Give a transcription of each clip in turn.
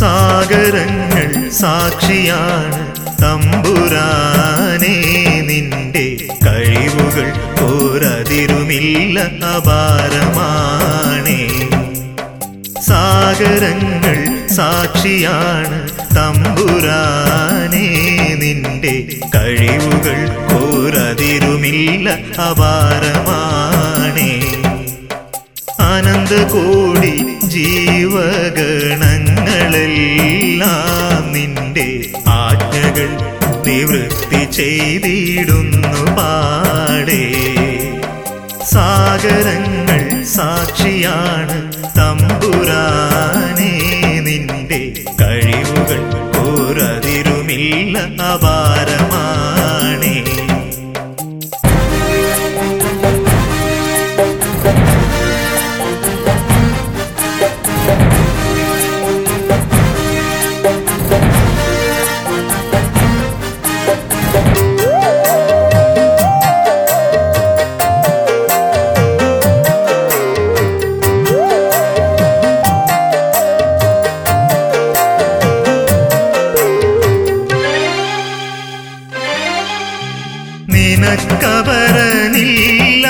സാഗരങ്ങൾ സാക്ഷിയാണ് തമ്പുരാനേ നിന്റെ കഴിവുകൾ ഒരതിരുമില്ല അപാരമാണേ സാഗരങ്ങൾ സാക്ഷിയാണ് തമ്പുരാനേ നിന്റെ കഴിവുകൾ ഒരതിരുമില്ല അപാരമാണേ ആനന്ദകോടി ജീവഗണങ്ങളെല്ലാം നിന്റെ ആജ്ഞകൾ നിവൃത്തി ചെയ്തിടുന്നു പാടേ സാഗരങ്ങൾ സാക്ഷിയാണ് തമ്പുരാനേ നിന്റെ കഴിവുകൾ ഒരതിരുമില്ല അപാരമാണേ നിനക്കപരനില്ല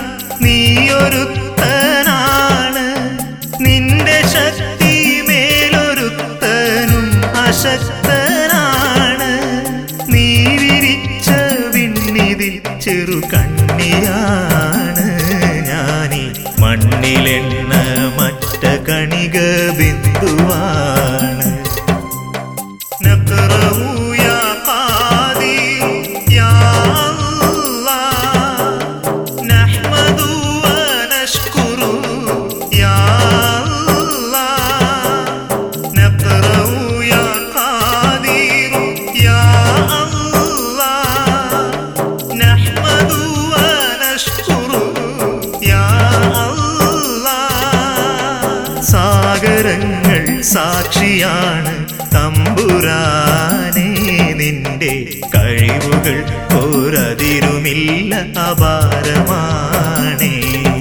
നീയൊരുത്തനാണ് നിന്റെ ശക്തി മേലൊരുത്തനും അശക്തനാണ് നീ വിരിച്ച വിണ്ണിതിൽ ചെറു കണ്ണിയാണ് ഞാനീ മണ്ണിലെണ്ണ മറ്റ കണിക ബിന്ദുവാണ് نقرأ يا قادر يا الله نحمد ونشكر يا الله نقرأ يا قادر يا الله نحمد ونشكر يا الله സാഗരങ്ങൾ സാക്ഷിയാണ് തമ്പുരാനേ നിന്റെ കഴിവുകൾ ഒരതിരുമില്ല അപാരമാണേ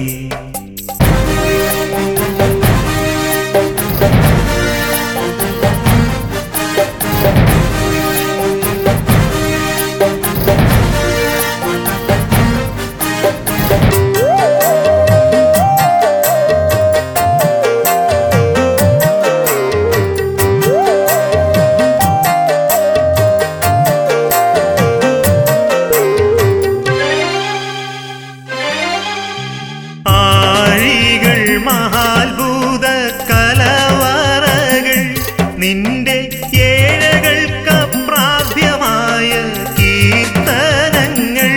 ആഴികൾ മഹാത്ഭുത കലവറകൾ നിന്റെ ഏഴകൾക്ക് പ്രാപ്യമായ കീർത്തനങ്ങൾ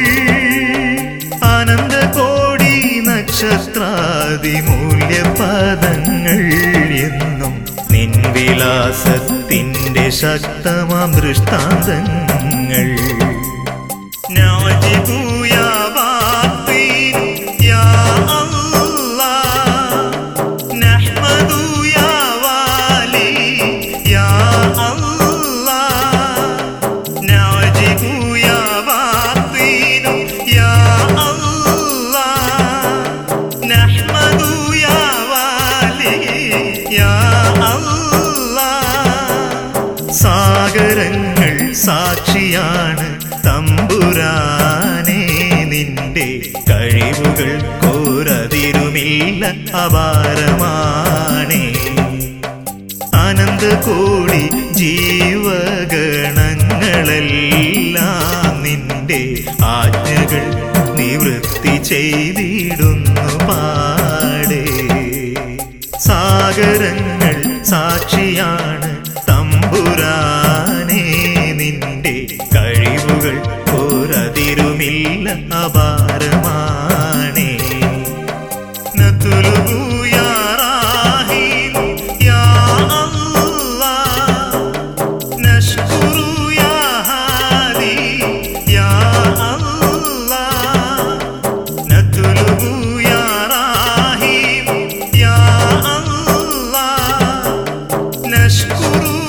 ആനന്ദകോടി നക്ഷത്രാദി മൂല്യപദങ്ങൾ എന്നും നിൻ വിലാസത്തിന്റെ ശക്തമാം ദൃഷ്ടാന്തങ്ങൾ نعجب يا باطن يا الله نحمد يا والي يا الله نعجب يا باطن يا الله نحمد يا والي يا الله സാഗരങ്ങൾ സാക്ഷിയാണ് തമ്പുരാനേ നിന്റെ കഴിവുകൾ കോരതിരുമില്ല അപാരമാണേ ആനന്ദകോടി ജീവഗണങ്ങളെല്ലാം നിന്റെ ആജ്ഞകൾ നിവൃത്തി ചെയ്തിടുന്നു പാടേ സാഗരങ്ങൾ സാക്ഷിയാണ് തമ്പുരാനേ നിന്റെ കഴിവുകൾ ഒരതിരുമില്ല അപാരമാണേ نطلب يا راهب يا الله نشكر يا هادي يا الله نطلب يا راهب يا الله نشكر